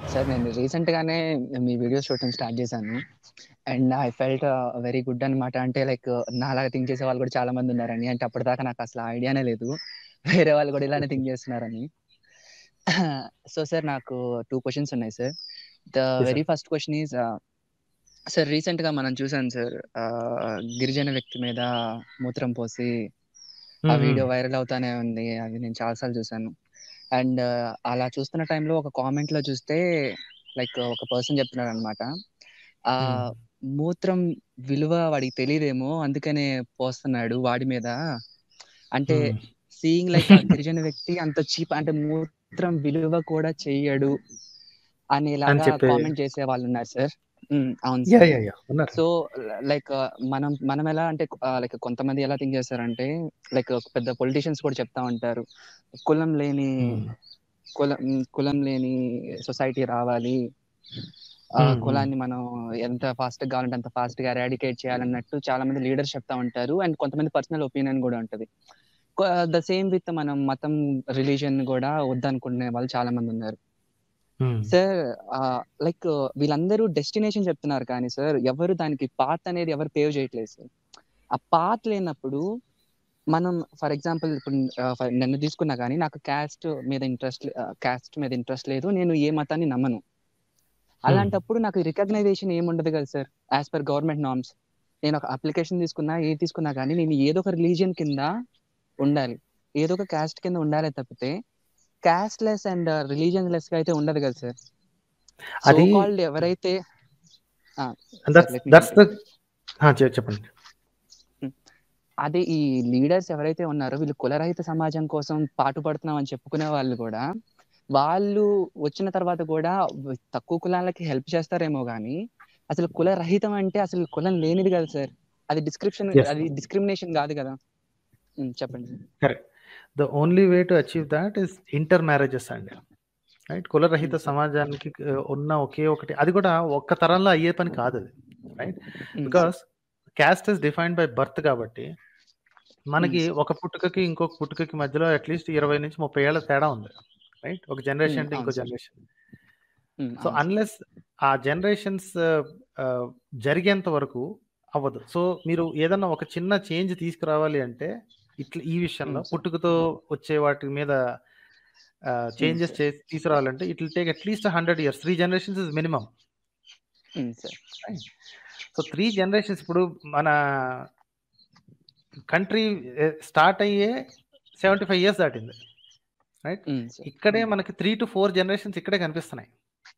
Sir నేను రీసెంట్‌గానే మీ వీడియోస్ చూడటం స్టార్ట్ చేశాను. And I felt very good అనమాట. అంటే లైక్ నాలాగా థింక్ చేసే వాళ్ళు కూడా చాలా మంది ఉన్నారని. అంటే అప్పటిదాకా నాకు అసలు ఐడియానే లేదు. వేరే వాళ్ళు కూడా ఇలానే థింక్ చేస్తున్నారని. సో సార్ నాకు 2 క్వెషన్స్ ఉన్నాయి sir. The yes very sir. First question is ah, sir రీసెంట్‌గా మనం చూసాను సార్. ఆహ్, గిరిజన వ్యక్తి మీద మూత్రం పోసి ఆ హ్మ్. వీడియో హ్మ్. వైరల్ అవుతానే ఉంది. అది నేను చాలా సార్లు చూసాను. అండ్ అలా చూస్తున్న టైంలో ఒక కామెంట్‌లో చూస్తే లైక్ ఒక పర్సన్ చెప్తున్నాడనమాట. హ్మ్. ఆహ్, మూత్రం విలువ వాడికి తెలీదేమో అందుకనే పోస్తున్నాడు వాడి మీద. అంటే హ్మ్. సీయింగ్ లైక్ ఆ గిరిజన వ్యక్తి అంత చీప్ అంటే మూత్రం విలువ కూడా చెయ్యడు అని అనేలాగా చెప్పే కామెంట్ చేసేవాళ్ళున్నారు సార్. హ్మ్. అవును యాహ్! సార్. యాహ్! యాహ్! ఉన్నారు. సో లైక్ మనం మనం ఎలా అంటే ఆహ్, లైక్ కొంతమంది ఎలా థింక్ చేస్తారంటే లైక్ పెద్ద పొలిటీషియన్స్ కూడా చెప్తా ఉంటారు. కులం లేని హ్మ్. కులం కులం లేని సొసైటీ రావాలి. ఆ హ్మ్. హ్మ్. కులాన్ని మనం ఎంత ఫాస్ట్‌గా కావాలంటే అంత ఫాస్ట్‌గా ఎరాడికేట్ చేయాలన్నట్టు చాలా మంది లీడర్స్ చెప్తా ఉంటారు. అండ్ కొంతమంది పర్సనల్ ఒపీనియన్ కూడా ఉంటది. కొ ద సేమ్ విత్ మనం మతం, రిలిజియన్ కూడా వద్దనుకునే వాళ్ళు చాలా మంది ఉన్నారు. హ్మ్. సార్ ఆహ్, లైక్ వీళ్ళందరూ డెస్టినేషన్ చెప్తున్నారు కానీ సార్ ఎవరు దానికి పాత్ అనేది ఎవరు పేవ్ చేయట్లేదు సార్. ఆ పాత్ లేనప్పుడు మనం ఫర్ ఎగ్జాంపుల్ ఇప్పుడు ఆహ్, ఫర్ నన్ను తీసుకున్నా గానీ నాకు క్యాస్ట్ మీద ఇంట్రెస్ట్ ఆహ్, క్యాస్ట్ మీద ఇంట్రెస్ట్ లేదు. నేను ఏ మతాన్ని నమ్మను. హ్మ్. అలాంటప్పుడు నాకు రికగ్నైజేషన్ ఏముండదు కదా sir. As per government norms. నేను ఒక అప్లికేషన్ తీసుకున్నా, ఏది తీసుకున్నా గానీ నేను ఏదో ఒక రిలీజియన్ కింద ఉండాలి. ఏదో ఒక క్యాస్ట్ కింద ఉండాలే తప్పితే క్యాస్ట్‌లెస్ అండ్ రిలీజియన్ లెస్‌గా అయితే ఉండదు కదా సార్. సో అది కాల్డ్ ఎవరైతే ఆ! Sir that's let me that's the complete. ఆ! చె చెప్పండి. హ్మ్. అదే ఈ లీడర్స్ ఎవరైతే ఉన్నారో వీళ్ళు కులరహిత సమాజం కోసం పాటుపడుతున్నాం అని చెప్పుకునే వాళ్ళు కూడా, వాళ్ళు వచ్చిన తర్వాత కూడా వ్ తక్కువ కులాలకి హెల్ప్ చేస్తారేమో గానీ, అసలు కులరహితం అంటే అసలు కులం లేనిది కదా సార్. అది డిస్క్రిప్షన్ యెస్. అది డిస్క్రిమినేషన్ కాదు కదా! హ్మ్. చెప్పండి sir. Correct. The only way to achieve that is inter marriages అండి. రైట్. కులరహిత హ్మ్. సార్. సమాజానికి ఆహ్, ఉన్న ఒకే ఒకటి అది కూడా ఒక్క తరంలో అయ్యే పని కాదది. Right. Hmm. Sir. Because caste is defined by birth కాబట్టి హ్మ్. మనకి సార్. ఒక పుట్టుకకి, ఇంకొక పుట్టుకకి మధ్యలో అట్‌లీస్ట్ 20-30 ఏళ్ల తేడా ఉంది. రైట్. ఒక హ్మ్. జనరేషన్ అంటే అవును ఇంకో సార్. జనరేషన్. హ్మ్. సో అవును సార్. అన్‌లెస్ ఆ జనరేషన్స్ ఆహ్, జరిగేంత వరకు అవ్వదు. సో మీరు ఏదన్నా ఒక చిన్న చేంజ్ తీసుకురావాలి అంటే ఇట్లా ఈ విషయంలో హ్మ్. సార్. పుట్టుకతో వచ్చే వాటి మీద ఆహ్, హ్మ్. Changes sir. చేసి తీసుకురావాలంటే it will take at least 100 years. 3 generations is minimum. Hmm. Sir. Right. So 3 generations ఇప్పుడు మన కంట్రీ ఎ స్టార్ట్ అయ్యే 75 ఇయర్స్ దాటింది. రైట్. హ్మ్. సార్. ఇక్కడే మనకి 3-4 జనరేషన్స్ ఇక్కడే కనిపిస్తున్నాయి.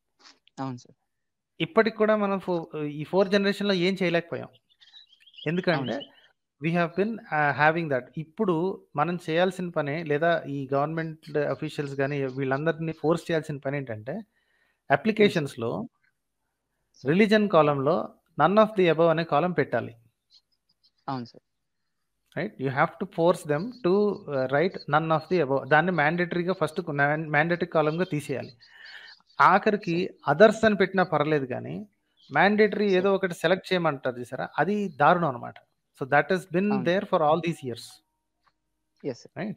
అవును సార్. ఇప్పటికి కూడా మనం ఫో ఈ 4 జనరేషన్‌లో ఏం చేయలేకపోయాం. అవును ఎందుకంటే sir. We have been ah, having that. ఇప్పుడు మనం చేయాల్సిన పనే లేదా ఈ గవర్నమెంట్ అఫీషియల్స్ గాని వీళ్ళందరిని ఫోర్స్ చేయాల్సిన పనేంటంటే హ్మ్. సార్. అప్లికేషన్స్‌లో సార్. రిలిజియన్ కాలమ్‌లో నన్ ఆఫ్ ది అబోవ్ అనే కాలమ్ పెట్టాలి. అవును sir. Right. You have to force them to ah, right none of the above. దాన్ని మ్యాండేటరీగా ఫస్ట్ మ్యాన్ మ్యాండేటరీ కాలమ్‌గా తీసేయాలి. ఆఖరికి సార్. అదర్స్ అని పెట్టినా పర్లేదు గానీ, మ్యాండేటరీ ఏదో సార్. ఒకటి సెలెక్ట్ చేయమంటారు చూసారా? అది దారుణం అన్నమాట. సో దట్ హస్ బీన్ అవును. There for all these years. Yes sir. Right.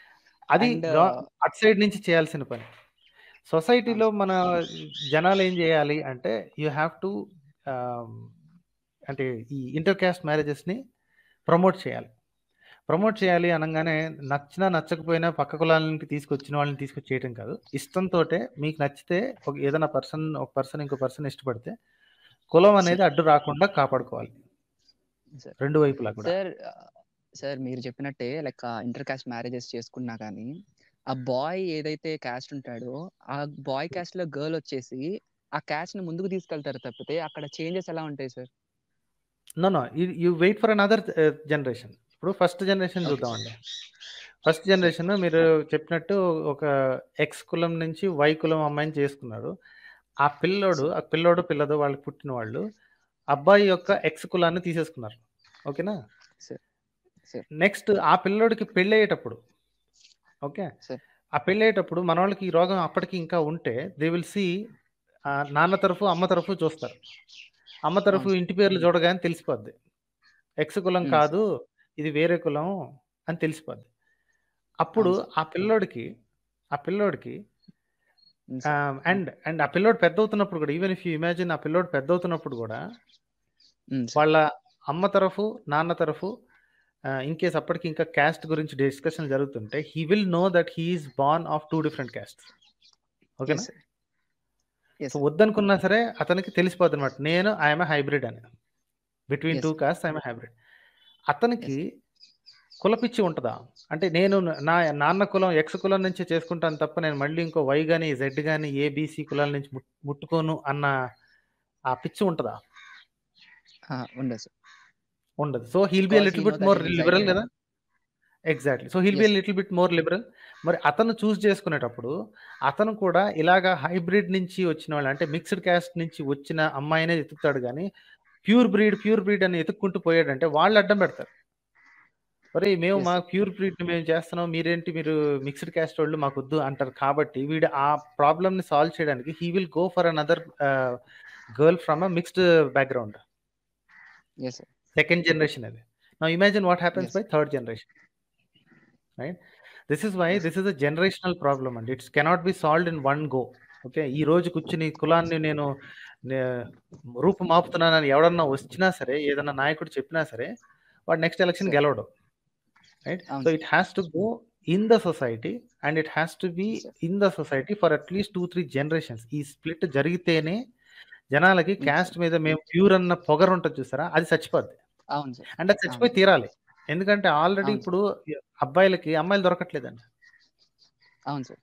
అది అండ్ గ అటు సైడ్ నుంచి చేయాల్సిన పని. అవును సొసైటీలో సార్. మన జనాలు ఏం చేయాలి అంటే యూ హావ్ టు ఆహ్, అంటే ఈ ఇంటర్ కాస్ట్ మ్యారేజెస్‌ని ప్రమోట్ చేయాలి. Promote sir. చేయాలి అనంగానే నచ్చినా నచ్చకపోయినా పక్క కులాలకి తీసుకొచ్చిన వాళ్ళని తీసుకొచ్చి చేయటం కాదు. ఇష్టంతోటే మీకు నచ్చితే ఒక ఏదైనా పర్సన్ ఒక పర్సన్ ఇంకో పర్సన్ ఇష్టపడితే కులం అనేది సార్. అడ్డు రాకుండా కాపాడుకోవాలి. సార్. రెండు వైపులా కూడా. సార్ ఆహ్, సార్ మీరు చెప్పినట్టే లైక్ ఇంటర్ కాస్ట్ మ్యారేజెస్ చేసుకున్నా గానీ, ఆ బాయ్ ఏదైతే కాస్ట్ ఉంటాడో, ఆ బాయ్ కాస్ట్‌లో గర్ల్ వచ్చేసి ఆ కాస్ట్‌ని ముందుకు తీసుకెళ్తారు తప్పితే అక్కడ చేంజెస్ ఎలా ఉంటాయి sir? No. No. You you wait for another ah, generation. ఇప్పుడు ఫస్ట్ జనరేషన్ ఓకే చూద్దామండి. సార్. First sir. జనరేషన్ మీరు చెప్పినట్టు ఒక ఎక్స్ కులం నుంచి వై కులం అమ్మాయిని చేసుకున్నారు. ఆ పిల్లోడు, సార్. ఆ పిల్లోడో, పిల్లదో వాళ్ళకి పుట్టిన వాళ్ళు అబ్బాయి యొక్క సార్. ఎక్స్ కులాన్ని తీసేసుకున్నారు. ఓకేనా? సార్. సార్. నెక్స్ట్ ఆ పిల్లోడికి పెళ్ళయ్యేటప్పుడు ఓకే. సార్. ఆ పెళ్ళయ్యేటప్పుడు మనోళ్ళకి ఈ రోగం అప్పటికి ఇంకా ఉంటే దే విల్ సీ ఆహ్, నాన్న తరఫు, అమ్మ తరఫు చూస్తారు. అమ్మ తరఫు అవును సార్. ఇంటి పేర్లు చూడగానే తెలిసిపోద్ది. ఎక్స్ కులం హ్మ్. కాదు. సార్. ఇది వేరే కులం అని తెలిసిపోద్ది. అప్పుడు అవును సార్. ఆ పిల్లోడికి, ఆ పిల్లోడికి హ్మ్. సార్. ఆహ్, హ్మ్. అండ్ అండ్ ఆ పిల్లోడు పెద్దవుతున్నప్పుడు కూడా ఈవెన్ ఇఫ్ యూ ఇమాజిన్ ఆ పిల్లోడు పెద్దవుతున్నప్పుడు గూడా హ్మ్. సార్. వాళ్ళ అమ్మ తరఫు, నాన్న తరఫు ఆహ్, ఇన్ కేస్ అప్పటికి ఇంకా క్యాస్ట్ గురించి డిస్కషన్ జరుగుతుంటే he will know that he is born of 2 different castes. ఓకేనా? Yes sir. Yes so, sir. వద్దనుకున్నా సరే అతనికి తెలిసిపోద్దనమాట. నేను ఐ యామ్ ఎ హైబ్రిడ్ అని. Between yes 2 sir. Castes I am a hybrid. Yes అతనికి సార్. కులపిచ్చి ఉంటదా? అంటే నేను నా నాన్న కులం ఎక్స్ కులం నుంచే చేసుకుంటాను తప్ప నేను మళ్ళీ ఇంకో వై గాని, జెడ్ గాని, ఏ, బి, సి కులాల నుంచి ముట్ ముట్టుకోను అన్న ఆ పిచ్చి ఉంటదా? ఆ! ఉండదు సార్. ఉండదు. So, he'll be a because little he know bit that more he is liberal hybrid. గదా! Exactly. So, he'll be a yes sir. Little bit more liberal. మరి అతను చూజ్ చేసుకునేటప్పుడు అతను కూడా ఇలాగా హైబ్రిడ్ నుంచి వచ్చిన వాళ్ళు అంటే మిక్స్డ్ క్యాస్ట్ నుంచి వచ్చిన అమ్మాయినే ఎతుకుతాడు గానీ, ప్యూర్ బ్రీడ్, ప్యూర్ బ్రీడ్ అని ఎతుక్కుంటూ పోయాడంటే వాళ్ళు అడ్డం పెడతారు. ఒరేయ్! మేము యెస్ మా సార్. ప్యూర్ బ్రీడ్‌ని మేము చేస్తున్నాం. మీరేంటి మీరు మిక్స్డ్ క్యాస్ట్ వాళ్ళు మాకొద్దు అంటారు. కాబట్టి వీడు ఆ ప్రాబ్లమ్‌ని సాల్వ్ చేయడానికి he will go for another ah, girl from a mixed background. Yes sir. Second generation అది. Now imagine what happens yes. By third generation. Right? This is why yes. This is a generational problem అండి. It's cannot be solved in one go. Okay. ఈ రోజు కూర్చొని కులాన్ని నేను నే రూపుమాపుతున్నానని ఎవడన్నా వచ్చినా సరే, ఏదన్నా నాయకుడు చెప్పినా సరే, వాడు నెక్స్ట్ ఎలక్షన్ సార్. గెలవడు. రైట్? అవును so, sir. It has to go in the society and it has to be sir. In the society for at least 2, 3 generations. ఈ స్ప్లిట్ జరిగితేనే జనాలకి హ్మ్. Caste sir. మీద మేము ప్యూర్ అన్న పొగరుంటది చూసారా? అది చచ్చిపోద్ది. అవును సార్. అండ్ అది చచ్చిపోయి అవును. తీరాలి. ఎందుకంటే ఆల్రెడీ అవును సార్. ఇప్పుడు అబ్బాయిలకి అమ్మాయిలు దొరకట్లేదండి. అవును సార్.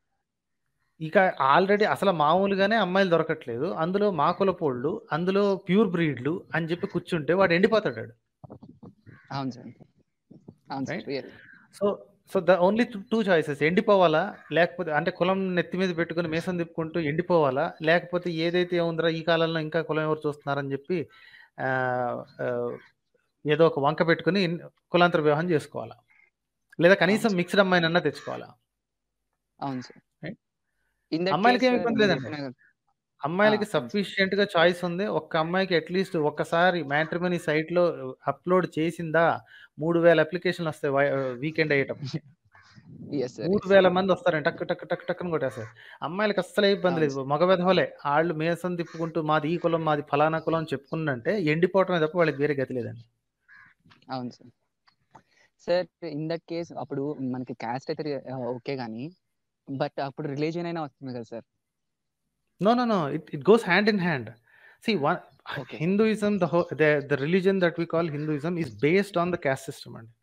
ఇక ఆల్రెడీ అసలు మామూలుగానే అమ్మాయిలు దొరకట్లేదు. అందులో మా కులపోళ్ళు, అందులో ప్యూర్ బ్రీడ్‌లు అని చెప్పి కూర్చుంటే వాడు ఎండిపోతాడాడు. అవును సార్. అవును sir. Right? Real. So, so, the only to 2 choices ఎండిపోవాలా? లేకపోతే అంటే కులం నెత్తి మీద పెట్టుకొని మీసం తిప్పుకుంటూ ఎండిపోవాలా? లేకపోతే ఏదైతే ఉందిరా ఈ కాలంలో ఇంకా కులం ఎవరు చూస్తున్నారని చెప్పి ఆహ్, ఆహ్, ఏదో ఒక వంక పెట్టుకొని కులాంతర వివాహం చేసుకోవాలా? లేదా అవును కనీసం సార్. మిక్స్డ్ అమ్మాయినన్నా తెచ్చుకోవాలా? అవును sir. Right? In that case అమ్మాయిలకేం సార్ ఇబ్బంది మీరు లేదండి. చెప్పిన ఆ! అమ్మాయిలకి అవును సార్. సఫిషియెంట్‌గా చాయిస్ ఉంది. ఒక్క అమ్మాయికి అట్‌లీస్ట్ ఒక్కసారి మ్యాట్రిమోనీ సైట్‌లో అప్‌లోడ్ చేసిందా 3000 అప్లికేషన్‌లొస్తాయి వై వీకెండ్ అయ్యేటప్పటికి. Yes sir. యెస్. 3000 మంది వస్తారండి. టక్ టక్ టక్ టక్ అని కొట్టేస్తారు. అమ్మాయిలకి అస్సలే ఇబ్బంది అవును లేదు. సార్. మగ వెధవలే. ఆళ్ళు మీసం తిప్పుకుంటూ మాది ఈ కులం, మాది ఫలానా కులం అని చెప్పుకున్నంటే ఎండిపోవటమే తప్ప వాళ్ళకి వేరే గతి లేదండి. అవును sir. Sir in that case అప్పుడు మనకి క్యాస్ట్ అయితే రి ఆహ్, ఓకే గాని, బట్ అప్పుడు రిలీజియన్ అయినా వస్తుంది కదా sir. No, no, no. It it goes hand in hand. See one okay sir. Hinduism the ho the the religion that we call Hinduism is based on the caste system అండి.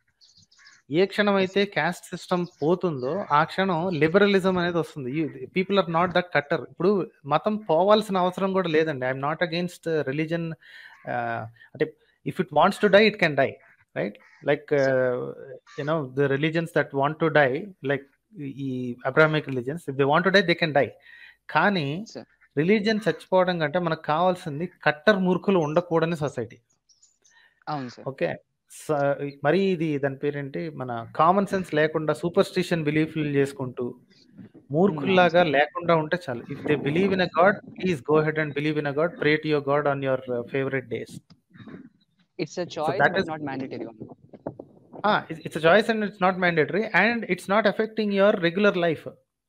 ఏ క్షణం yes అయితే sir. Caste system పోతుందో, ఆ క్షణం liberalism అనేది వస్తుంది. You people are not that కట్టర్. ఇప్పుడు మతం పోవాల్సిన అవసరం కూడా లేదండి. I am not against religion ah, అంటే if it wants to die it can die. Right? Like sir. You know the religions that want to die like ఈ Abrahamic religions if they want to die they can die. కానీ sir. రిలిజియన్ చచ్చిపోవడం కంటే మనకు కావాల్సింది కట్టర్ మూర్ఖులు ఉండకూడని సొసైటీ. అవును సార్. ఓకే. స మరీ ఇది దాని పేరేంటి మన కామన్ సెన్స్ లేకుండా సూపర్‌స్టిషన్ బిలీఫ్‌లు చేసుకుంటూ, హ్మ్. అవును మూర్ఖుల్లాగా సార్. లేకుండా ఉంటే చాలు. If they believe in a god please go ahead and believe in a god. Pray to your god on your favourite days. It's a so choice that but is not mandatory one. ఆ! It's it's a choice and it's not mandatory and it's not affecting your regular life.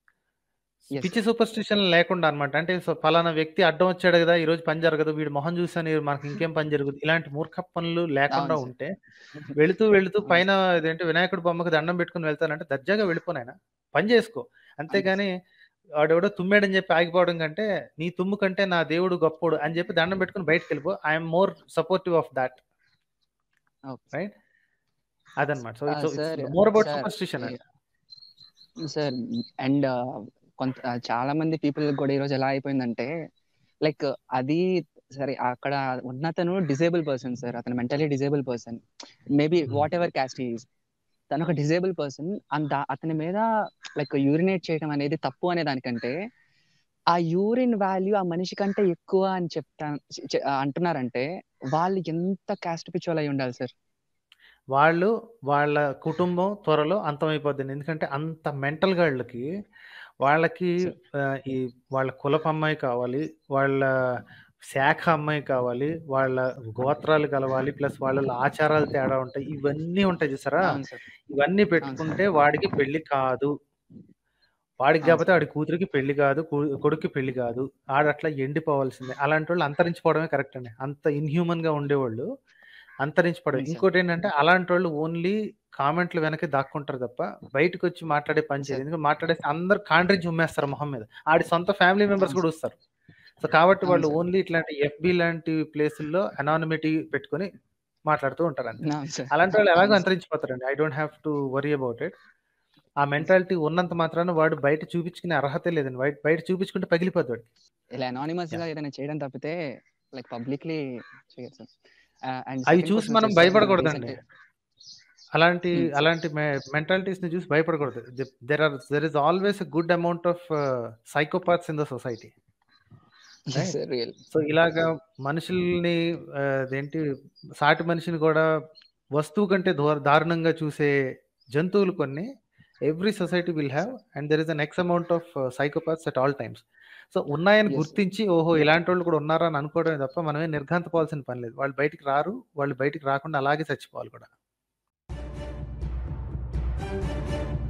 Yes పిచ్చి sir. Superstition లేకుండా అన్నమాట. అంటే so పలానా వ్యక్తి అడ్డం వచ్చాడు గదా! ఈరోజు పని జరగదు. వీడి మొహం చూసని మనకి ఇంకేం పని జరుగుద్ది. ఇలాంటి మూర్ఖపు పనులు లేకుండా అవును సార్. ఉంటే వెళుతూ వెళుతూ అవును పైన సార్. ఇదేంటి వినాయకుడి బొమ్మకి దండం పెట్టుకొని వెళ్తానంటే దర్జాగా వెళ్ళిపో నాయనా. పని చేసుకో. అంతే అంతేగాని సార్. వాడెవడో తుమ్మాడని చెప్పి ఆగిపోవడం కంటే, నీ తుమ్ము కంటే నా దేవుడు గొప్పోడు అని చెప్పి దండం పెట్టుకొని బయటికెళ్ళిపో. I am more supportive of thought. Okay sir. Right? అదన్నమాట. సో ఆ! It's sir it's more about sir superstition a అండి. సార్ అండ్ కొంత చాలా మంది పీపుల్‌కి కూడా ఈరోజు ఎలా అయిపోయిందంటే, లైక్ అది సరే అక్కడ ఉన్నతను డిజేబుల్ పర్సన్ సార్. అతను mentally disable person. Maybe hmm. Whatever caste he is. తను ఒక డిజేబుల్ పర్సన్ అండ్ అతని మీద లైక్ యూరినేట్ చేయడం అనేది తప్పు అనే దానికంటే, ఆ యూరిన్ వాల్యూ ఆ మనిషి కంటే ఎక్కువ అని చెప్తా చె అంటున్నారంటే, వాళ్ళు ఎంత క్యాస్ట్ పిచ్చోళ్ళు అయి ఉండాలి సార్. వాళ్ళు వాళ్ళ కుటుంబం త్వరలో అంతమైపోద్దండి. ఎందుకంటే అంత మెంటల్ గాళ్ళకి వాళ్ళకి సార్. ఆహ్, ఈ వాళ్ళ కులపు అమ్మాయి కావాలి. వాళ్ళ శాఖ అమ్మాయి కావాలి. వాళ్ళ గోత్రాలు కలవాలి. ప్లస్ వాళ్ళలో ఆచారాలు తేడా ఉంటాయి. ఇవన్నీ ఉంటాయి చూసారా? అవును సార్. ఇవన్నీ అవును సార్. పెట్టుకుంటే వాడికి పెళ్లి కాదు. వాడికి అవును కాకపోతే సార్. వాడి కూతురికి పెళ్లి కాదు కొ- కొడుక్కి పెళ్లి కాదు ఆడట్లా ఎండిపోవాల్సిందే అలాంటి వాళ్ళు అంతరించిపోవడమే కరెక్ట్ అండి అంత ఇన్హ్యూమన్ గా ఉండేవాళ్ళు అంతరించిపోవడం అవును సార్. ఇంకోటి ఏంటంటే అలాంటి వాళ్ళు ఓన్లీ కామెంట్లు వెనక దాక్కుంటారు తప్ప బయటకు వచ్చి మాట్లాడే పని చేయదు సార్. ఎందుకంటే మాట్లాడేసి అందరు కాండ్రించి ఉమ్మేస్తారు మొహం మీద ఆడి సొంత ఫ్యామిలీ మెంబర్స్ అవును కూడా వస్తారు సో కాబట్టి అవును వాళ్ళు సార్. ఓన్లీ ఇట్లాంటి ఎఫ్బి లాంటి ప్లేసుల్లో అనానిమిటీ పెట్టుకొని మాట్లాడుతూ ఉంటారు అంతే అవును సార్. అలాంటి వాళ్ళు ఎలాగో అవును సార్. అంతరించిపోతారండి I don't have to worry about it ఆ మెంటాలిటీ ఉన్నంత మాత్రాన వాడు బయట చూపించుకునే అర్హతే లేదండి బయట బయట చూపించుకుంటే పగిలిపోతాడు ఇలా అనానిమస్ Yeah. గా ఏదైనా చేయడం తప్పితే లైక్ పబ్లిక్లీ చేయరు సార్ అండ్ అవి సెకండ్ చూసి క్వశ్చన్ మనం వచ్చేసి సార్ మనం భయపడకూడదండి రీసెంట్ అలాంటి ఉమ్, సార్. అలాంటి మెంటాలిటీస్ ని చూసి భయపడకూడదు there are there is always good amount of psychopaths in the society right sir real so ఇలాగా మనుషుల్ని ఆ, అదేంటి సాటి మనిషిని కూడా వస్తువు కంటే దూర దారుణంగా చూసే జంతువులు కొన్ని every society will have and there is an x amount of psychopaths at all times so ఉన్నాయని ఎస్ సార్ గుర్తించి ఓహో ఇలాంటి వాళ్ళు కూడా ఉన్నారా అని అనుకోవడమే తప్ప మనమే నిర్ఘాంతపోవాల్సిన పని లేదు వాళ్ళు బయటికి రారు వాళ్ళు బయటికి రాకుండా అలాగే చచ్చిపోవాలి కూడా